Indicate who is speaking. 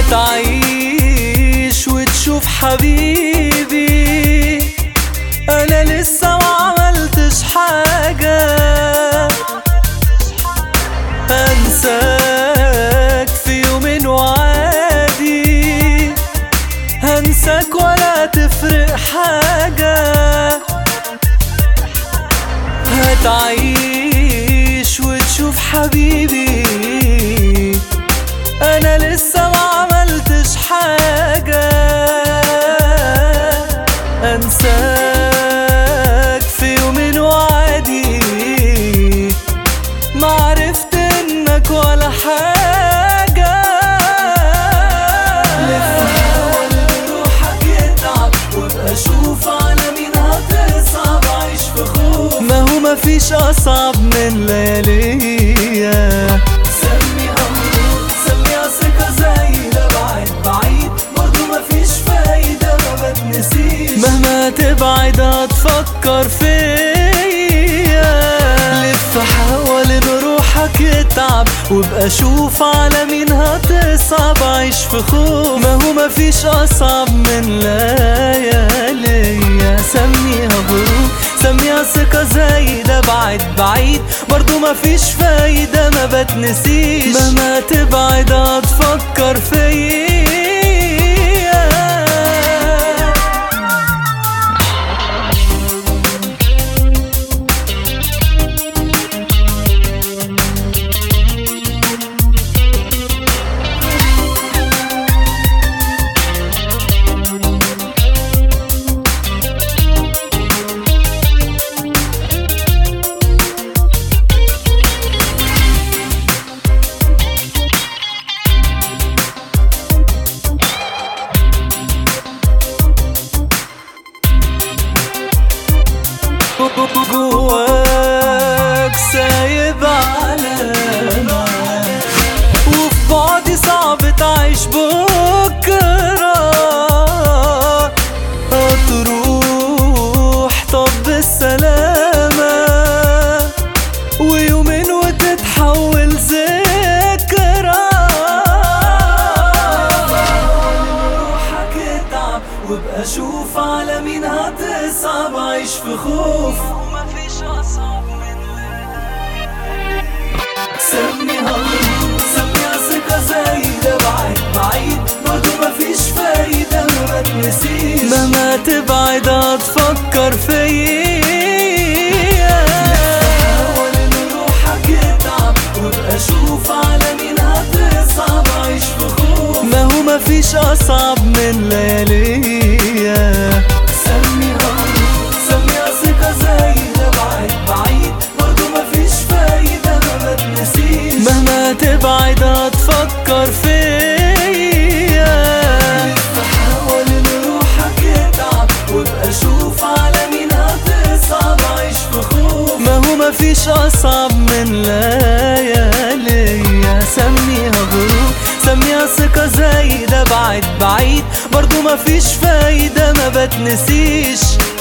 Speaker 1: هتعيش وتشوف حبيبي انا لسه ما عملتش حاجة هنساك في يومين وعادي هنساك ولا تفرق حاجة هتعيش وتشوف حبيبي انا لسه ما عملتش حاجة انساك في يومين وعادي ما عرفت انك ولا حاجة لف حاول روحك يتعب وابقى شوف على مين هتصعب عيش في خوف ما هو مفيش اصعب من لياليا سمي امرك سمي ثقة زي ده بعيد بعيد برضه مفيش فايدة ما بتنسيش مهما تبعد هتفكر فيا لف حاول ان روحك يتعب وابقى شوف على مين هتصعب عيش في خوف ما هو مفيش اصعب من لياليا سميها بروح سميها ثقة زي ده بعد بعيد برضو مفيش فايدة ما بتنسيش مهما تبعد هتفكر فيا جواك سايب علامة وفي بعدي صعب تعيش بكرة هتروح طب بالسلامة ويومين وتتحول ذكرى روحك اتعب وابقى شوف على مين هتصعب عيش في خوف ومفيش اصعب من سميها غرور سميها ثقة زي ده بعيد بعيد برضه مفيش فايدة ما بتنسيش مهما تبعد هتفكر فيا حاول ان روحك يتعب وابقى شوف على مين هتصعب عيش في خوف ما هو مفيش اصعب من لياليا سميها غرور سميها ثقة زي ده بعيد بعيد برضه مفيش فايدة ما بتنسيش مهما تبعد هتفكر فيا حاول ان روحك يتعب وابقى شوف على مين هتصعب عيش في خوف ما هو مفيش اصعب من لياليا سميها غرور سميها ثقة زي ده بعد بعيد برضه مفيش فايدة ما بتنسيش